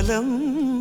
காலம்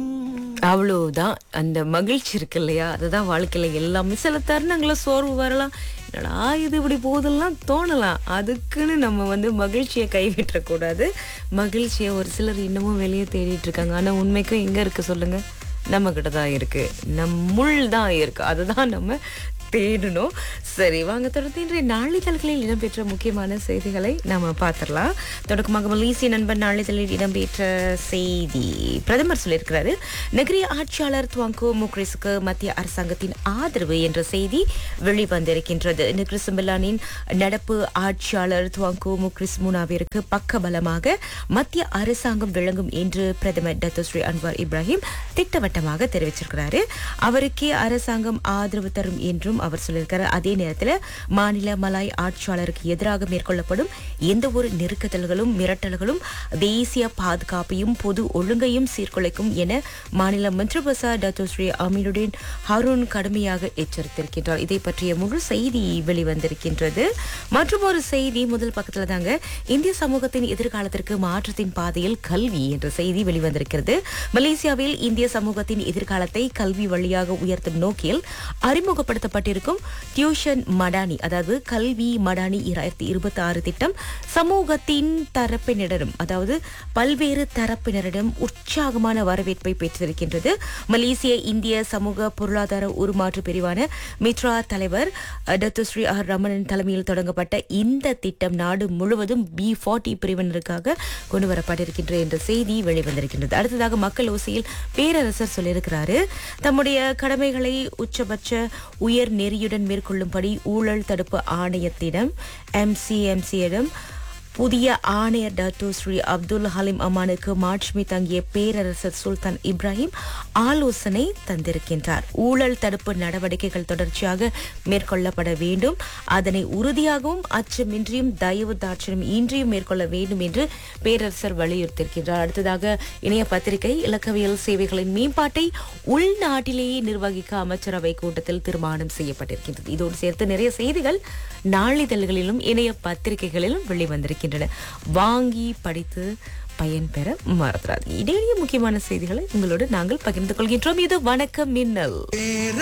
அவ்வளவுதான் அந்த மகிழ்ச்சி இருக்கு இல்லையா அதுதான் வாழ்க்கையில எல்லாமே சில தருணங்கள சோர்வு வரலாம் என்னடா இது இப்படி போதெல்லாம் தோணலாம் அதுக்குன்னு நம்ம வந்து மகிழ்ச்சியை கைவிட்டக்கூடாது மகிழ்ச்சியை ஒரு சிலர் இன்னமும் வெளியே தேடிட்டு இருக்காங்க ஆனா உண்மைக்கும் எங்க இருக்கு சொல்லுங்க நம்ம கிட்ட தான் இருக்கு நம்முள் தான் இருக்கு அதுதான் நம்ம தேடணும் சரி வாங்க தொடர்ந்து இன்றைய நாளிதழ்களில் இடம்பெற்ற முக்கியமான செய்திகளை நாம பார்த்துடலாம் தொடக்கமாக மலேசிய நண்பன் நாளிதழில் இடம்பெற்ற செய்தி பிரதமர் சொல்லியிருக்கிறாரு நகரிய ஆட்சியாளர் துவாங்கோ முக்ரிஸுக்கு மத்திய அரசாங்கத்தின் ஆதரவு என்ற செய்தி வெளிவந்திருக்கின்றது நிக்ரிசம்பிலானின் நடப்பு ஆட்சியாளர் துவாங்கோ முக்ரிஸ் மூனாவிற்கு பக்கபலமாக மத்திய அரசாங்கம் விளங்கும் என்று பிரதமர் டத்தோஸ்ரீ அன்வார் இப்ராஹிம் திட்டவட்டமாக தெரிவிச்சிருக்கிறாரு அவருக்கே அரசாங்கம் ஆதரவு தரும் என்றும் அவர் சொல்லியிருக்கிறார் அதே நேரத்தில் மாநில மலாய் ஆட்சியாளருக்கு எதிராக மேற்கொள்ளப்படும் எந்த ஒரு நெருக்குதல்களும் மிரட்டல்களும் தேசிய பாதுகாப்பையும் பொது ஒழுங்கையும் சீர்குலைக்கும் என மாநில மந்திரிபசா டத்தோஸ்ரீ அமீனுடன் ஹருண் கடுமையாக எச்சரித்திருக்கின்றார் இதை பற்றிய முழு செய்தி வெளிவந்திருக்கின்றது மற்றும் ஒரு செய்தி முதல் பக்கத்துல தாங்க இந்திய சமூகத்தின் எதிர்காலத்திற்கு மாற்றத்தின் பாதையில் கல்வி என்ற செய்தி வெளிவந்திருக்கிறது மலேசியாவில் இந்திய சமூகத்தின் எதிர்காலத்தை கல்வி வழியாக உயர்த்தும் நோக்கில் அறிமுகப்படுத்தப்பட்டிருக்கும் டியூஷன் மடானி அதாவது கல்வி மடானி இரண்டாயிரத்தி இருபத்தி ஆறு திட்டம் சமூகத்தின் தரப்பினரிடம் அதாவது பல்வேறு தரப்பினரிடம் உற்சாகமான வரவேற்பை பெற்றிருக்கின்றது மலேசிய இந்திய சமூக பொருளாதார உருமாற்று பிரிவான மித்ரா தலைவர் டத்துஸ்ரீ ஆர் ரமணன் தலைமையில் தொடங்கப்பட்ட இந்த திட்டம் நாடு முழுவதும் பி ஃபார்ட்டி பிரிவினருக்காக கொண்டு வரப்பட்டிருக்கின்ற என்ற செய்தி வெளிவந்திருக்கின்றது அடுத்ததாக மக்கள் ஓசையில் பேரரசர் சொல்லியிருக்கிறாரு தம்முடைய கடமைகளை உச்சபட்ச உயர் நெறியுடன் மேற்கொள்ளும்படி ஊழல் தடுப்பு ஆணையத்திடம் எம்சிஎம்சியிடம் புதிய ஆணையர் டாக்டர் ஸ்ரீ அப்துல் ஹலீம் அமானுக்கு மாட்சிமை தங்கிய பேரரசர் சுல்தான் இப்ராஹிம் ஆலோசனை தந்திருக்கின்றார் ஊழல் தடுப்பு நடவடிக்கைகள் தொடர்ச்சியாக மேற்கொள்ளப்பட வேண்டும் அதனை உறுதியாகவும் அச்சமின்றியும் தயவு தாட்சணம் இன்றியும் மேற்கொள்ள வேண்டும் என்று பேரரசர் வலியுறுத்தியிருக்கின்றார் அடுத்ததாக இணைய பத்திரிகை இலக்கவியல் சேவைகளின் மேம்பாட்டை உள்நாட்டிலேயே நிர்வகிக்க அமைச்சரவை கூட்டத்தில் தீர்மானம் செய்யப்பட்டிருக்கின்றது இதோடு சேர்த்து நிறைய செய்திகள் நாளிதழ்களிலும் இணைய பத்திரிகைகளிலும் வெளிவந்திருக்கின்றன வாங்கி படித்து பயன்பெற மறந்துடாது இடையிலேயே முக்கியமான செய்திகளை உங்களோடு நாங்கள் பகிர்ந்து கொள்கின்றோம் இது வணக்கம் மின்னல்